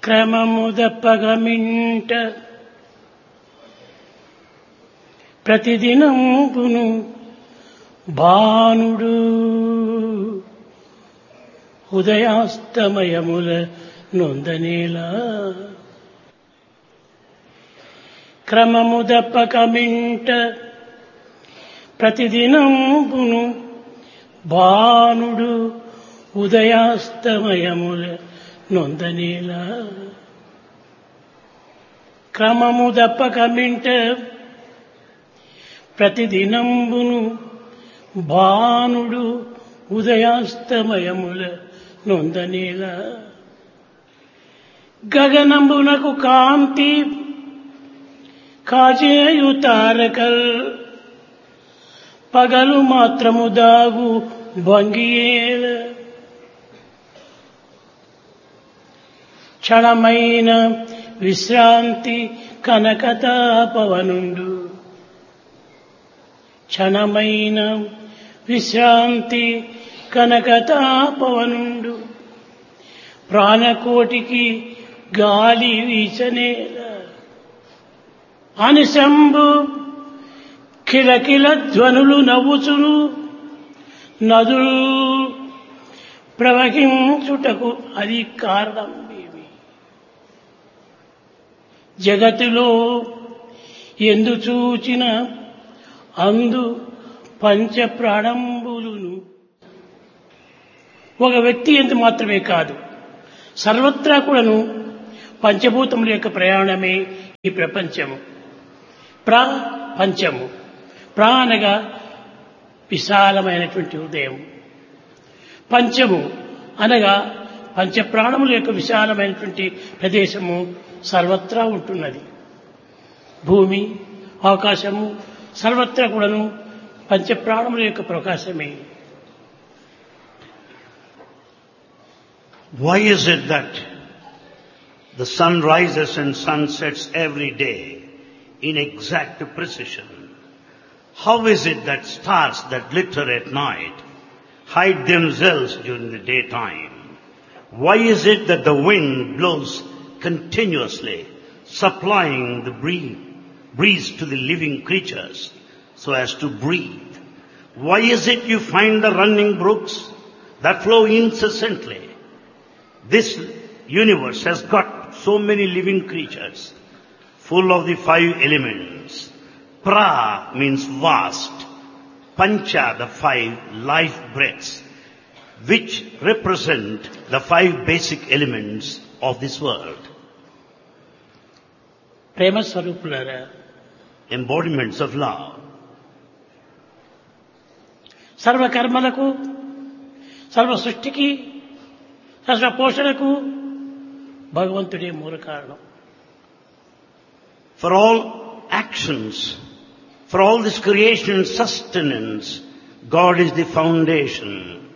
క్రమముదప్పగమింట ప్రతిదినంబును భానుడు ఉదయాస్తమయముల నొందనేలా క్రమముదప్పకమింట ప్రతిదినంబును భానుడు ఉదయాస్తమయముల నొందనేలా క్రమము దప్పకమింట ప్రతిదినంబును భానుడు ఉదయాస్తమయముల నొందనేలా గగనంబునకు కాంతి కాజేయు తారకల్ పగలు మాత్రము దాగు భంగియేల క్షణమైన విశ్రాంతి కనకతాపవనుండు క్షణమైన విశ్రాంతి కనకతాపవనుండు ప్రాణకోటికి గాలి వీచనేల అనిశంబు కిలకిల ధ్వనులు నవ్వుచును నదులు ప్రవహించుటకు అది కారణం ఏమి జగతిలో ఎందు చూచిన అందు పంచ ప్రాణంబులును ఒక వ్యక్తి ఎందు మాత్రమే కాదు సర్వత్రా కూడాను పంచభూతముల యొక్క ప్రయాణమే ఈ ప్రపంచము ప్రా పంచము ప్రా అనగా విశాలమైనటువంటి హృదయం పంచము అనగా పంచప్రాణముల యొక్క విశాలమైనటువంటి ప్రదేశము సర్వత్రా ఉంటున్నది భూమి ఆకాశము సర్వత్రా కూడాను పంచప్రాణముల యొక్క ప్రకాశమే Why is it that the sun rises and sun sets every day in exact precision? How is it that stars that glitter at night hide themselves during the daytime? Why is it that the wind blows continuously, supplying the breeze, breeze to the living creatures so as to breathe? Why is it you find the running brooks that flow incessantly? This universe has got so many living creatures, full of the five elements. Pra means vast. Pancha, the five life breaths, which represent the five basic elements of this world, ప్రేమ స్వరూపులారా embodiments of love. సర్వకర్మలకు సర్వ సృష్టికి సర్వ పోషణకు భగవంతుడే మూల కారణం For all actions, for all this creation and sustenance, God is the foundation.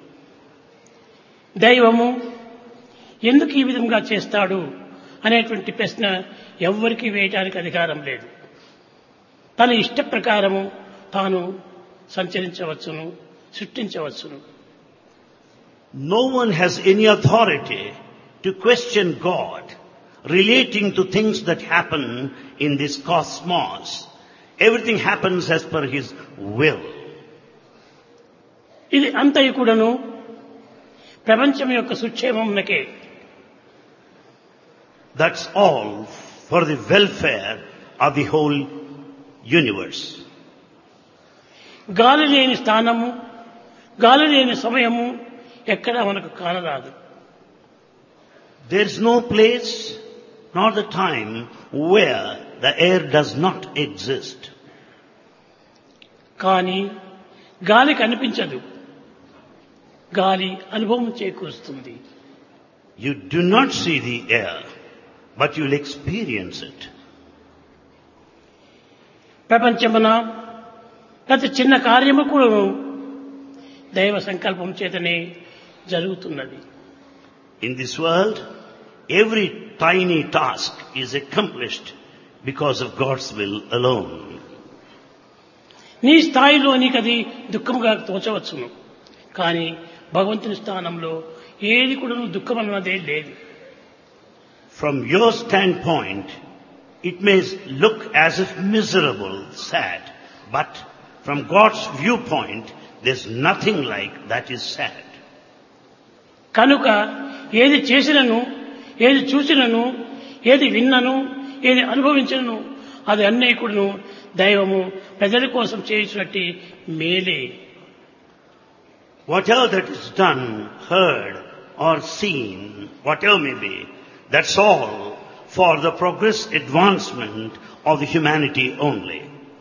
దైవము ఎందుకు ఈ విధంగా చేస్తాడు అనేటువంటి ప్రశ్న ఎవ్వరికీ వేయటానికి అధికారం లేదు తన ఇష్ట ప్రకారము తాను సంచరించవచ్చును సృష్టించవచ్చును No one has any authority to question God relating to things that happen in this cosmos. Everything happens as per His will. ఇది అంతయు కూడాను ప్రపంచం యొక్క సుక్షేమమునకే That's all for the welfare of the whole universe. గాలి లేని స్థానము గాలి లేని సమయము ఎక్కడా మనకు కానరాదు There's no place nor the time where the air does not exist. కానీ గాలి కనిపించదు గాలి అనుభవం చేకూరుస్తుంది You do not see the air, but you'll experience it. ప్రపంచమున ప్రతి చిన్న కార్యము కూడా దైవ సంకల్పం చేతనే జరుగుతున్నది In this world, every tiny task is accomplished because of God's will alone. నీ స్థాయిలో నీకు అది దుఃఖముగా తోచవచ్చును కానీ భగవంతుని స్థానంలో ఏది కూడా దుఃఖం అన్నదే లేదు From your standpoint, it may look as if miserable, sad, but from God's viewpoint, there's nothing like that is sad. కనుక ఏది చేసినను ఏది చూసినను ఏది విన్నను ఏది అనుభవించినను అది అన్నేకుడును దైవము ప్రజల కోసం చేసినట్టు మేలే Whatever that is done, heard, or seen, whatever may be, that's all for the progress, advancement of the humanity only.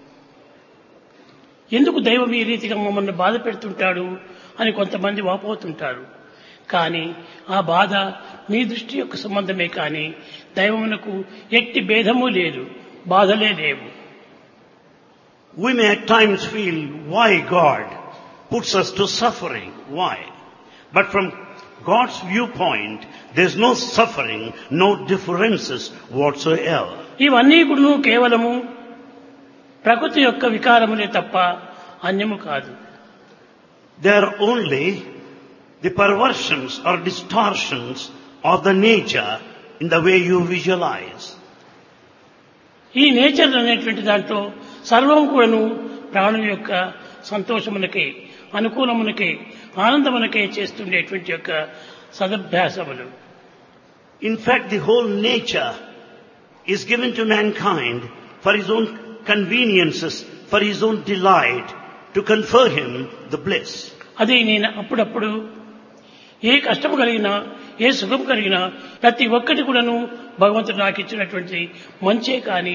ఎందుకు దైవం ఈ రీతిగా మమ్మల్ని బాధ పెడుతుంటాడు అని కొంతమంది వాపోతుంటారు కానీ ఆ బాధ మీ దృష్టి యొక్క సంబంధమే కానీ దైవమునకు ఎట్టి భేదము లేదు బాధలే లేవు We may at times feel why God puts us to suffering. Why? But from God's viewpoint, there's no suffering, no differences whatsoever. ఇవన్నీ కూడా కేవలము ప్రకృతి యొక్క వికారములే తప్ప అన్యము కాదు They are only the perversions or distortions of the nature in the way you visualize. ఈ nature అనేటువంటి దాంట్లో సర్వం కూడాను ప్రాణం యొక్క సంతోషమునకే అనుకూలమునకే ఆనందమునకే చేస్తుండేటువంటి యొక్క సదభ్యాసములు In fact, the whole nature is given to mankind for his own conveniences, for his own delight, to confer him the bliss. అది నేను అప్పుడప్పుడు ఏ కష్టం కలిగినా ఏ సుఖం కలిగినా ప్రతి ఒక్కటి కూడాను భగవంతుడు నాకు ఇచ్చినటువంటి మంచే కానీ